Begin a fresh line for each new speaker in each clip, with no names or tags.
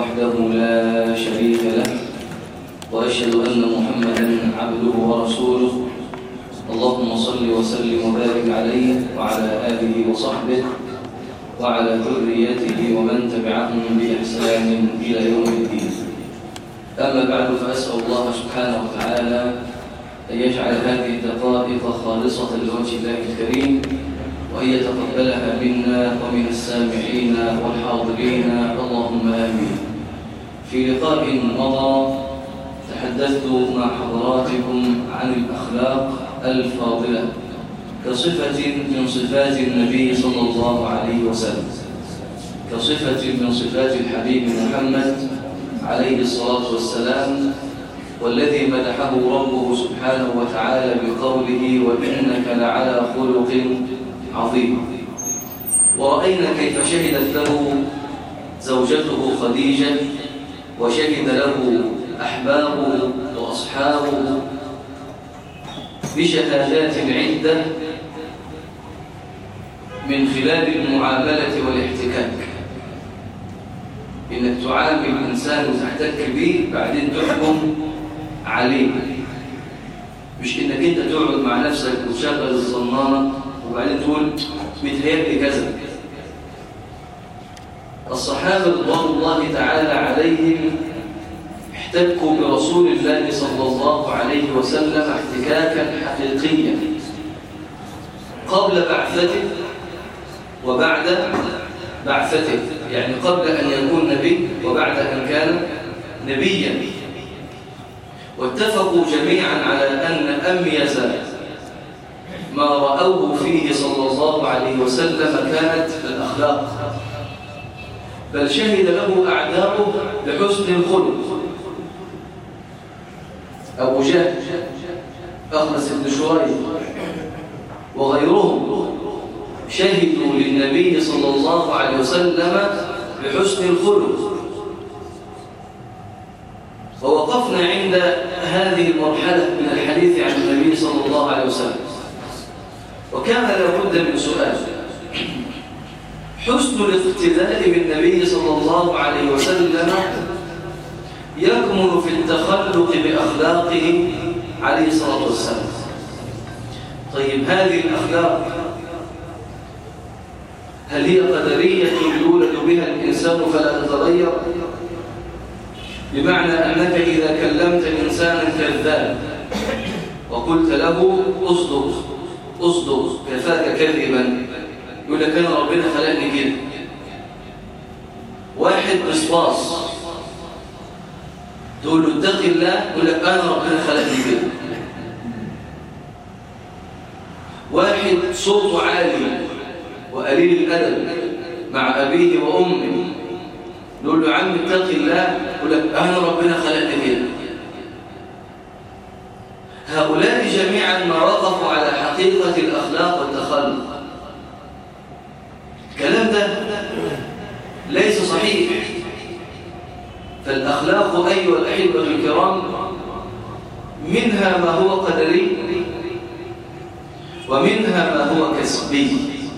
وحده لا شريك له وأشهد أن محمدا عبده ورسوله اللهم صل وسلم وبارك عليه وعلى آله وصحبه وعلى ذريته ومن تبعهم بإحسان إلى يوم الدين أما بعد فأسأل الله سبحانه وتعالى أن يجعل هذه الدقائق خالصة لوجه الله الكريم وأن يتقبلها منا ومن السامعين والحاضرين اللهم آمين في لقاء مضى تحدثت مع حضراتكم عن الأخلاق الفاضلة كصفة من صفات النبي صلى الله عليه وسلم كصفة من صفات الحبيب محمد عليه الصلاة والسلام والذي مدحه ربه سبحانه وتعالى بقوله وإنك لعلى خلق عظيم ورأينا كيف شهدت له زوجته خديجة وشهد له أحبابه وأصحابه بشهادات عدة من خلال المعاملة والاحتكاك إنك تعامل إنسان وتحتك به بعدين تحكم عليه مش إنك أنت تقعد مع نفسك وتشغل الصنانة وبعدين تقول متهيألي كذا الصحابة رضوان الله تعالى عليهم احتكوا برسول الله صلى الله عليه وسلم احتكاكا حقيقيا قبل بعثته وبعد بعثته يعني قبل أن يكون نبي وبعد أن كان نبيا واتفقوا جميعا على أن أميز ما رأوه فيه صلى الله عليه وسلم كانت الأخلاق بل شهد له أعداؤه بحسن الخلق أبو جهل أخنس بن شريح وغيرهم شهدوا للنبي صلى الله عليه وسلم بحسن الخلق ووقفنا عند هذه المرحلة من الحديث عن النبي صلى الله عليه وسلم وكان لابد من سؤال حسن الاقتداء بالنبي صلى الله عليه وسلم يكمن في التخلق بأخلاقه عليه الصلاة والسلام طيب هذه الأخلاق هل هي قدرية يولد بها الإنسان فلا تتغير بمعنى أنك إذا كلمت إنسانا كذاب وقلت له أصدق أصدق كفاك كذبا يقول لك أنا ربنا خلقني كده واحد بصباص تقول له اتق الله يقول لك أنا ربنا خلقني كده واحد صوته عالي وقليل الأدب مع أبيه وأمه نقول له عم اتق الله يقول لك أنا ربنا خلقني كده هؤلاء جميعا ما وقفوا على حقيقة الأخلاق والتخلق الكلام ده ليس صحيح فالأخلاق أيها الأحبة الكرام منها ما هو قدري ومنها ما هو كسبي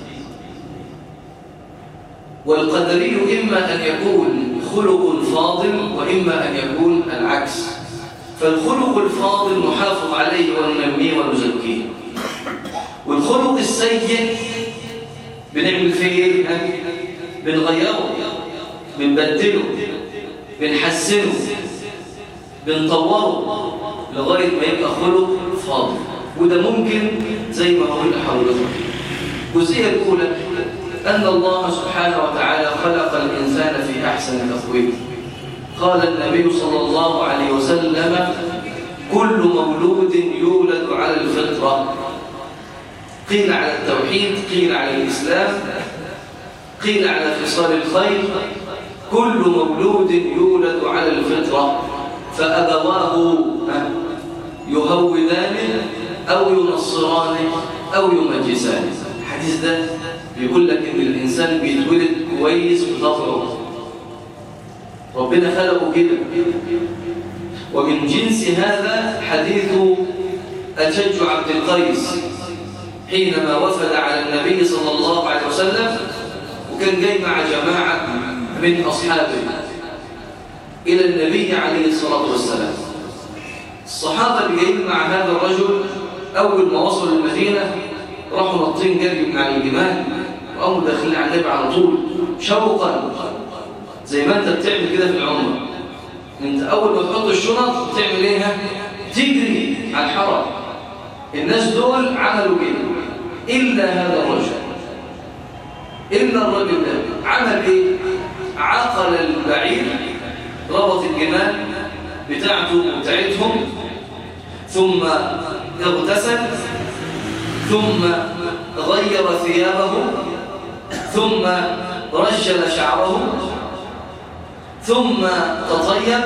والقدري إما أن يكون خلق فاضل وإما أن يكون العكس فالخلق الفاضل نحافظ عليه وننميه ونزكيه والخلق السيء بنعمل فيه ايه بنغيره بنبدله بنحسنه بنطوره لغايه ما يبقى خلق فاضل وده ممكن زي ما هقول لحضرتك الجزئيه الاولى ان الله سبحانه وتعالى خلق الانسان في احسن تقويم قال النبي صلى الله عليه وسلم كل مولود يولد على الفطره قيل على التوحيد قيل على الإسلام قيل على خصال الخير كل مولود يولد على الفطرة فأبواه يهودانه أو ينصرانه أو يمجسانه الحديث ده بيقول لك إن الإنسان بيتولد كويس بطبعه ربنا خلقه كده ومن جنس هذا حديث أشج عبد القيس حينما وفد على النبي صلى الله عليه وسلم وكان جاي مع جماعة من أصحابه إلى النبي عليه الصلاة والسلام الصحابة اللي جايين مع هذا الرجل أول ما وصلوا المدينة راحوا نطين جري مع الجمال وقاموا داخلين على النبي على طول شوقا زي ما انت بتعمل كده في العمر انت اول ما تحط الشنط بتعمل ايه تجري على الحرم الناس دول عملوا كده الا هذا الرجل الا الرجل ده عمل ايه عقل البعير ربط الجمال بتاعته وبتاعتهم ثم اغتسل ثم غير ثيابه ثم رجل شعره ثم تطيب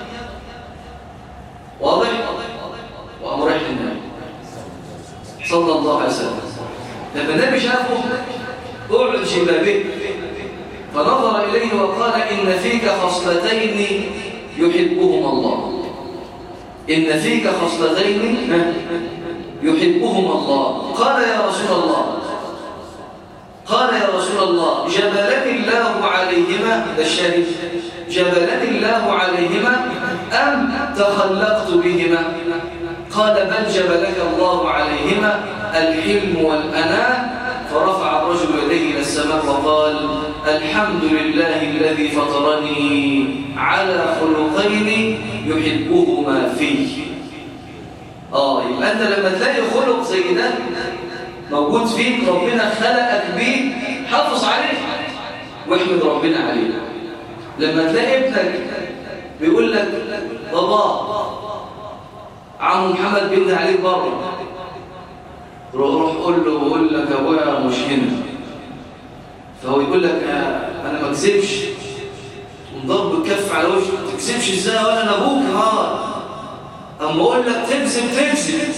واضح وأمر النبي صلى الله عليه وسلم لما النبي شافه أعلن شبابه فنظر إليه وقال إن فيك خصلتين يحبهما الله إن فيك خصلتين يحبهما الله قال يا رسول الله قال يا رسول الله جبلني الله عليهما ده الشريف جبلني الله عليهما أم تخلقت بهما قال بل جبلك الله عليهما الحلم والأناء فرفع الرجل يديه إلى السماء وقال الحمد لله الذي فطرني على خلقين يحبهما فيه آه يبقى أنت لما تلاقي خلق زي ده موجود فيك ربنا خلقك بيه حافظ عليه واحمد ربنا عليه لما تلاقي ابنك بيقول لك بابا عم محمد بينده عليك بره روح قول له بقول لك ابويا مش هنا فهو يقول لك انا ما اكذبش ومضرب الكف على وجهك ما تكذبش ازاي ولا انا ابوك ها اما اقول لك تكذب تكذب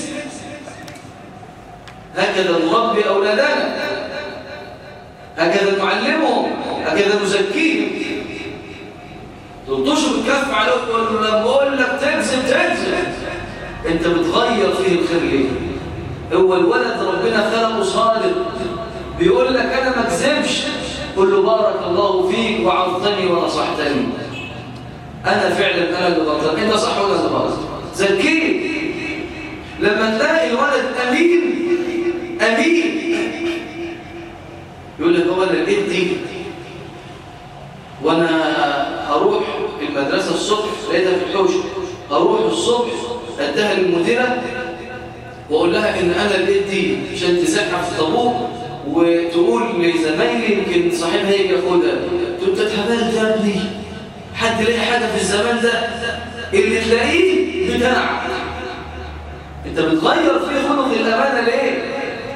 هكذا نربي اولادنا هكذا نعلمهم هكذا نزكيهم تلطشوا الكف على وجهك وتقول له لما اقول لك تكذب تكذب انت بتغير فيه الخير ليه هو الولد ربنا خلقه صادق بيقول لك انا ما اكذبش قل له بارك الله فيك وعظتني ونصحتني انا فعلا انا اللي غلطان انت صح ولا انت غلط زكيه لما تلاقي الولد امين امين يقول لك هو انا لقيت دي وانا هروح المدرسه الصبح لقيتها في الحوش هروح الصبح اديها للمديره واقول لها ان انا لقيت دي عشان تزحف في الطابور وتقول لزمايلي يمكن صاحبها يجي ياخدها تقول انت اتهبلت يا ابني حد لاقي حاجه في الزمان ده اللي تلاقيه بتاعك انت بتغير في خلق الامانه ليه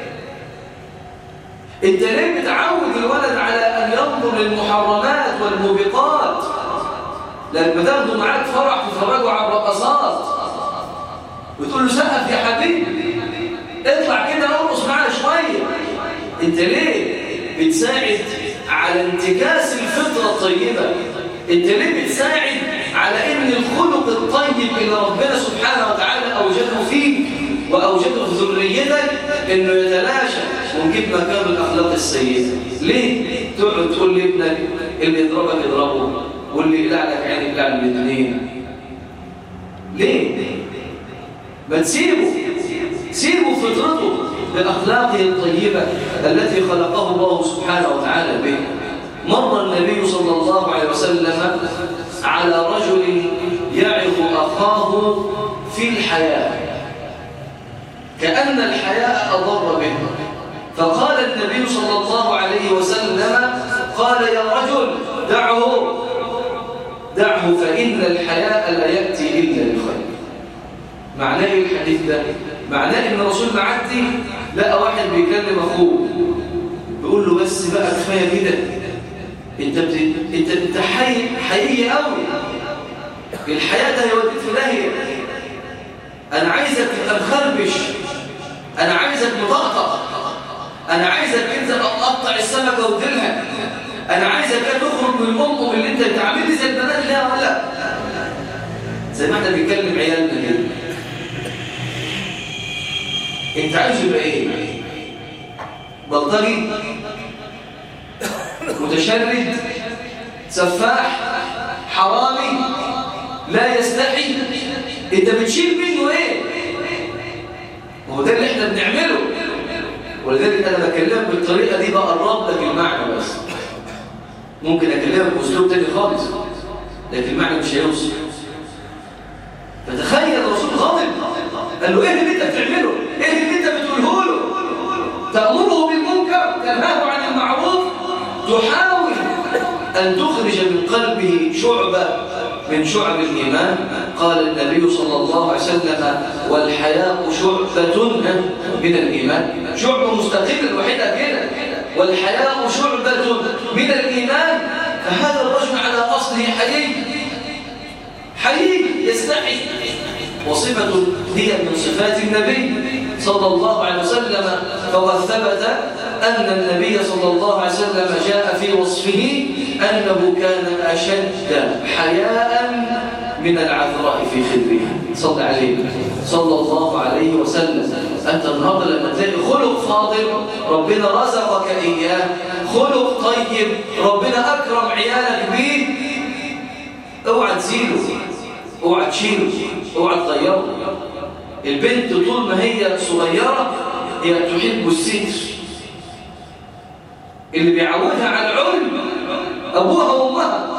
انت ليه بتعود الولد على ان ينظر للمحرمات والموبقات لما تاخده معاك فرح تتفرجوا على الرقصات وتقول له سقف يا حبيبي اطلع كده ارقص معانا شويه انت ليه بتساعد على انتكاس الفطره الطيبه انت ليه بتساعد على ان الخلق الطيب اللي ربنا سبحانه وتعالى اوجده فيك واوجده في ذريتك انه يتلاشى ونجيب مكان الاخلاق السيئه ليه تقعد تقول لابنك اللي يضربك يضربه واللي يقلع لك عينك يقلع الاثنين ليه ما تسيبه سيبه فطرته بأخلاقه الطيبة التي خلقه الله سبحانه وتعالى به مر النبي صلى الله عليه وسلم على رجل يعظ أخاه في الحياة كأن الحياة أضر به فقال النبي صلى الله عليه وسلم قال يا رجل دعه دعه فإن الحياء لا يأتي إلا بخير معناه ايه الحديث ده معناه ان الرسول معدي لقى واحد بيكلم اخوه بيقول له بس بقى كفايه كده انت بت... انت انت حي حقيقي قوي الحياه ده هيوديك في داهيه انا عايزك تبقى مخربش انا عايزك مطقطق انا عايزك انت تقطع السمكه وديلها انا عايزك تخرج من الام اللي انت بتعملي زي البنات اللي ولا زي ما احنا بنتكلم عيالنا كده انت عايز يبقى ايه بلطجي متشرد سفاح حرامي لا يستحي انت بتشيل منه ايه هو ده اللي احنا بنعمله ولذلك انا بكلمك بالطريقه دي بقرب لك المعنى بس ممكن اكلمك باسلوب تاني خالص لكن المعنى مش هيوصل فتخيل الرسول غاضب قال له ايه اللي انت بتعمله ايه اللي انت بتقوله له تامره بالمنكر تنهاه عن المعروف تحاول ان تخرج من قلبه شعبه من شعب الايمان قال النبي صلى الله عليه وسلم والحياء شعبه من الايمان شعبه مستقله الوحيده كده والحياء شعبه من الايمان فهذا الرجل على اصله حيي حيي يستحي وصفة هي من صفات النبي صلى الله عليه وسلم فقد ثبت أن النبي صلى الله عليه وسلم جاء في وصفه أنه كان أشد حياء من العذراء في خدره صلى عليه صلى الله عليه وسلم أنت النهارده لما تلاقي خلق فاضل ربنا رزقك إياه خلق طيب ربنا أكرم عيالك به اوعى تزيله اوعى تشيله اوعى تغيره البنت طول ما هي صغيرة هي تحب الستر اللي بيعودها على العلم أبوها وأمها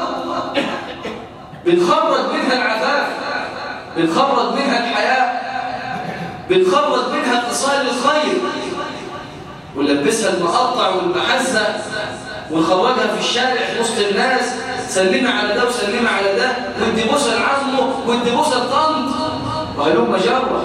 بنخرج منها العفاف بنخرج منها الحياة بنخرج منها اتصال الخير ونلبسها المقطع والمحزة ونخرجها في الشارع في وسط الناس سلمي على ده وسلمي على ده ودي بوسه لعمه ودي بوسه لطنط وهلم جره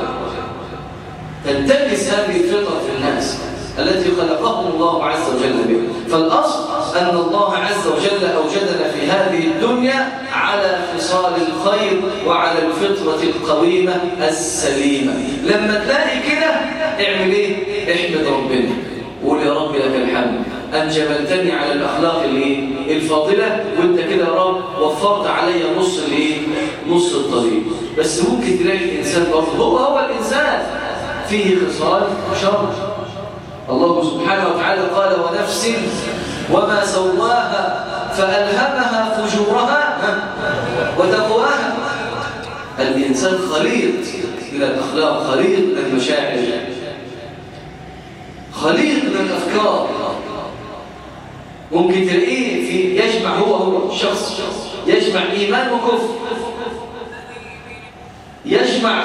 تنتكس هذه الفطره في الناس التي خلقهم الله عز وجل بها فالاصل ان الله عز وجل اوجدنا في هذه الدنيا على خصال الخير وعلى الفطره القويمه السليمه لما تلاقي كده اعمل ايه احمد ربنا قول يا رب لك الحمد أن جبلتني على الأخلاق الفاضلة وانت كده يا رب وفرت علي نص الايه نص الطريق بس ممكن تلاقي الإنسان برضه هو هو الإنسان فيه خصال شر الله سبحانه وتعالى قال ونفس وما سواها فألهمها فجورها وتقواها الإنسان خليط من الأخلاق خليط من المشاعر خليط من الأفكار ممكن تلاقيه في يجمع هو هو شخص يجمع إيمان وكفر يجمع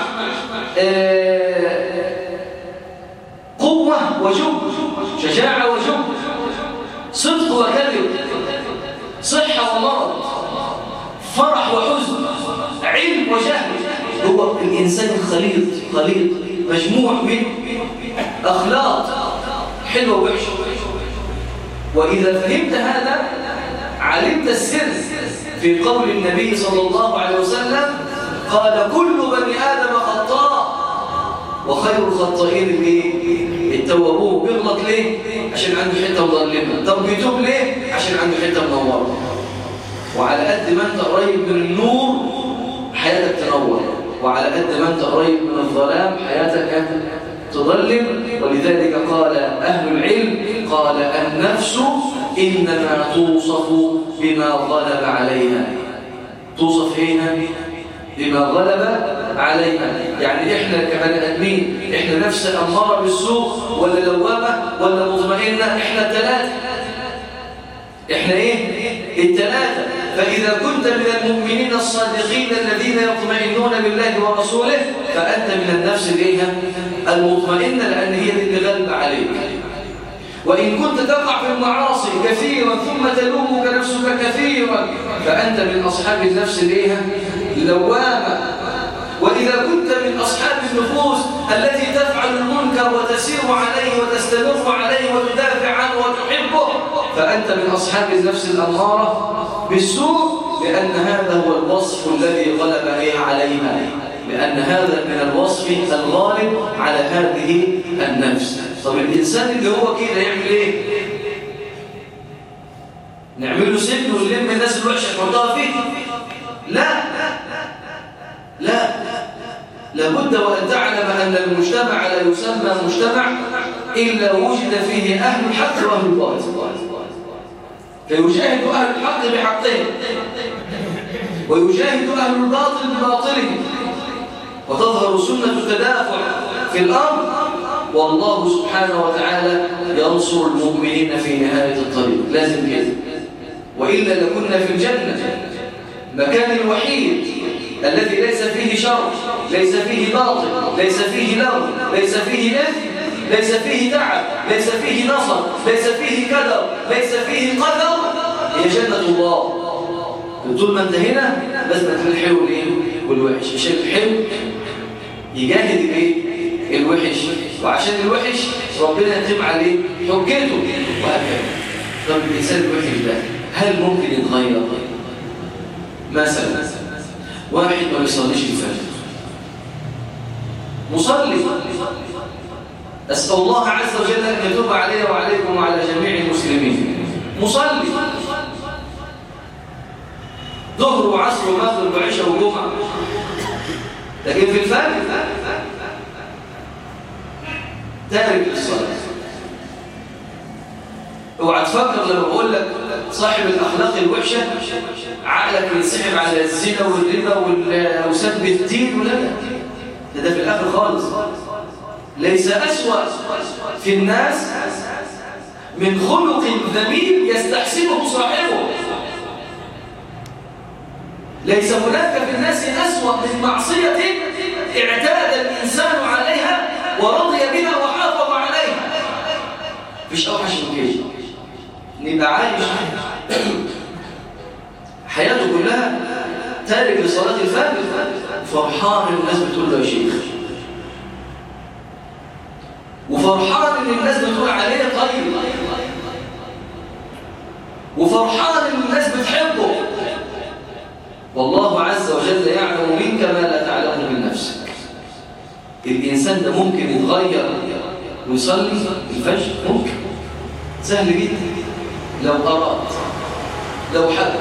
قوة وجب شجاعة وجب صدق وكذب صحة ومرض فرح وحزن علم وجهل هو الإنسان الخليط خليط مجموع من أخلاق حلوة ووحشة وإذا فهمت هذا علمت السر في قول النبي صلى الله عليه وسلم قال كل بني آدم خطاء وخير الخطائين الايه التوابون بيغلط ليه عشان عنده حته مظلمه طب بيتوب ليه عشان عنده حته منوره وعلى قد ما انت قريب من النور حياتك تنور وعلى قد ما انت قريب من الظلام حياتك تظلم ولذلك قال أهل العلم قال النفس إنما توصف بما غلب عليها توصف هنا بما غلب عليها يعني إحنا كبني آدمين إحنا نفس أمارة بالسوء ولا لوامة ولا مطمئنة إحنا الثلاثة إحنا إيه؟ الثلاثة فإذا كنت من المؤمنين الصادقين الذين يطمئنون بالله ورسوله فأنت من النفس إليها المطمئنة لأن هي اللي غلب عليك وإن كنت تقع في المعاصي كثيرا ثم تلومك نفسك كثيرا فأنت من أصحاب النفس إليها لوامة وإذا كنت من أصحاب النفوس التي تفعل المنكر وتسير عليه وتستمر عليه وتدافع عنه وتحبه فأنت من أصحاب النفس الأمارة بالسوء لأن هذا هو الوصف الذي غلب عليها لأن هذا من الوصف الغالب على هذه النفس طب الإنسان اللي هو كده يعمل إيه؟ نعمل له سجن ونلم الناس الوحشة نحطها فيه؟ لا لا لابد وأن تعلم أن المجتمع لا يسمى مجتمع إلا وجد فيه أهل الحق وأهل الباطل فيجاهد أهل الحق بحقهم ويجاهد أهل الباطل بباطلهم وتظهر سنة التدافع في الأرض والله سبحانه وتعالى ينصر المؤمنين في نهاية الطريق لازم كده وإلا لكنا في الجنة مكان الوحيد الذي ليس فيه شر ليس فيه باطل ليس فيه لغو ليس فيه إثم ليس فيه تعب ليس فيه نصر ليس فيه كدر ليس فيه قدر هي جنة الله طول ما انت هنا لازم تكون الحلو والايه والوحش عشان الحلو يجاهد الايه الوحش وعشان الوحش ربنا يتم عليه حجته وهكذا طب الانسان الوحش ده هل ممكن يتغير مثلا واحد ما بيصليش الفجر مصلي أسأل الله عز وجل أن يتوب علي وعليكم وعلى جميع المسلمين مصلي ظهر وعصر ومغرب وعشاء وجمعة لكن في الفجر تارك للصلاة اوعى تفكر لما بقول لك صاحب الاخلاق الوحشه عقلك ينسحب على الزنا والربا وسب الدين ولا ده, ده في الاخر خالص ليس اسوا في الناس من خلق ذميم يستحسنه صاحبه ليس هناك في الناس أسوأ من معصية اعتاد الإنسان عليها ورضي بها وحافظ عليها مش أوحش من كده نبقى عايش حياته كلها تارك لصلاة الفجر فرحان الناس بتقول له يا شيخ وفرحان ان الناس بتقول عليه طيب وفرحان ان الناس بتحبه والله عز وجل يعلم منك ما لا تعلمه من نفسك الإنسان ده ممكن يتغير ويصلي الفجر ممكن سهل جدا لو أراد لو حب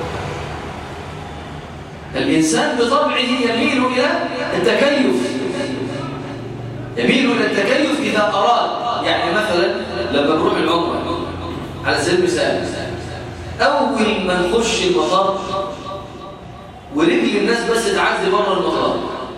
الإنسان بطبعه يميل إلى التكيف يميل إلى التكيف إذا أراد يعني مثلا لما بروح العمرة على سبيل المثال أول ما نخش المطار ورجل الناس بس تعدي بره المطار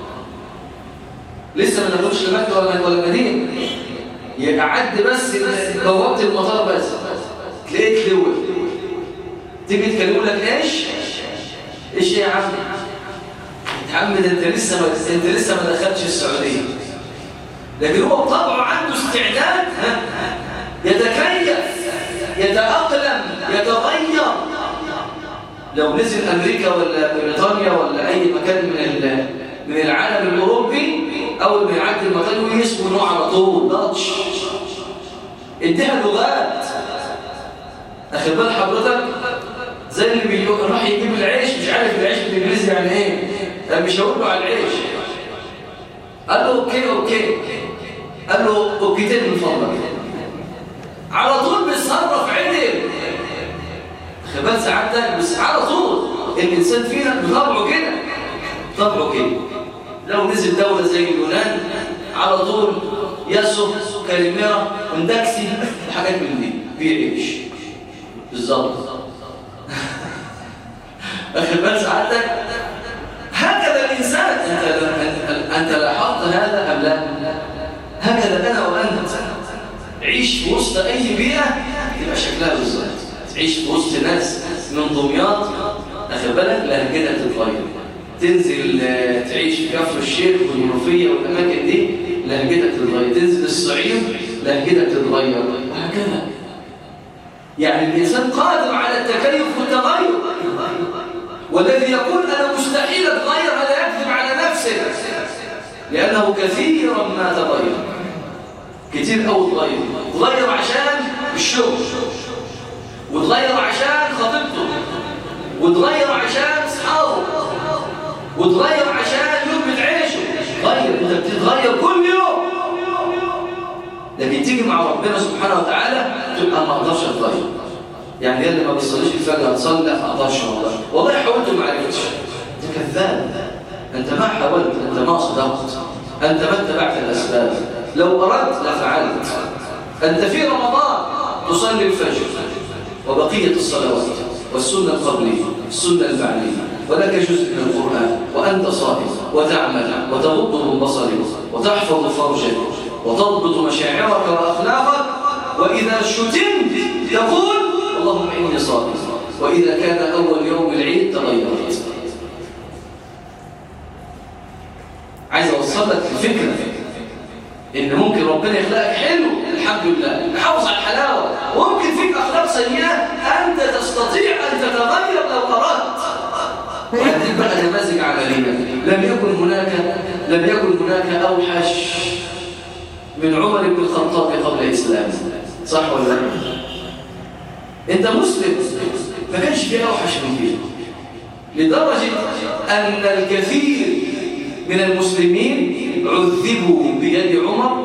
لسه ما نخش لمكة ولا ولا المدينة يعدي بس بوابة المطار بس تلاقيه تلوث تيجي تكلموا لك ايش ايش يا عم يا عم ده انت لسه ما انت لسه ما دخلتش السعوديه لكن هو بطبعه عنده استعداد يتكيف يتأقلم يتغير لو نزل أمريكا ولا بريطانيا ولا أي مكان من من العالم الأوروبي أول ما يعدي المطار يسمو نوع على طول داتش اديها لغات أخذ بال حضرتك زي اللي بيقول راح يجيب العيش مش عارف العيش بالإنجليزي يعني إيه مش هقول له على العيش قال له أوكي أوكي قال له أوكيتين من فضلك على طول بيتصرف عدل خبال سعادتك بس على طول الإنسان فينا بطبعه كده طبعه كده لو نزل دولة زي اليونان على طول ياسو كاليميرا وندكسي وحاجات من دي بيعيش بالظبط أخذ بال سعادتك هكذا الإنسان أنت, أنت لاحظت هذا أم لا هكذا أنا وأنت عيش في وسط أي بيئة تبقى شكلها بالظبط تعيش في وسط ناس من دمياط أخذ بالك لهجتها تتغير تنزل تعيش في كفر الشيخ والمنوفية والأماكن دي لهجتك تتغير تنزل الصعيد لهجتك تتغير وهكذا يعني الإنسان قادر على التكيف والتغير والذي يقول أنا مستحيل أتغير هذا يكذب على نفسه لأنه كثيرا ما تغير كتير أو تغير تغير عشان الشغل وتغير عشان خطيبته وتغير عشان اصحابه وتغير عشان يثبت عيشه غير انت بتتغير كل يوم لكن تيجي مع ربنا سبحانه وتعالى تبقى ما اقدرش اتغير يعني اللي ما بيصليش الفجر هتصلي لا ما اقدرش والله والله حاولت وما عرفتش انت كذاب انت ما حاولت انت ما صدقت انت ما اتبعت الاسباب لو اردت لفعلت انت في رمضان تصلي الفجر وبقيه الصلوات والسنه القبليه السنه البعديه ولك جزء من القرآن وأنت صائم وتعمل وتغض من بصرك وتحفظ فرجك وتضبط مشاعرك وأخلاقك وإذا شتمت تقول اللهم إني صائم وإذا كان أول يوم العيد تغيرت عايز أوصل لك الفكرة إن ممكن ربنا يخلقك حلو الحمد لله نحافظ على الحلاوة وممكن فيك أخلاق سيئة أنت تستطيع أن تتغير لو أردت وهذه بقى نماذج عملية لم يكن هناك لم يكن هناك أوحش من عمر بن الخطاب قبل الإسلام صح ولا لا؟ أنت مسلم ما كانش في أوحش من كده لدرجة أن الكثير من المسلمين عذبوا بيد عمر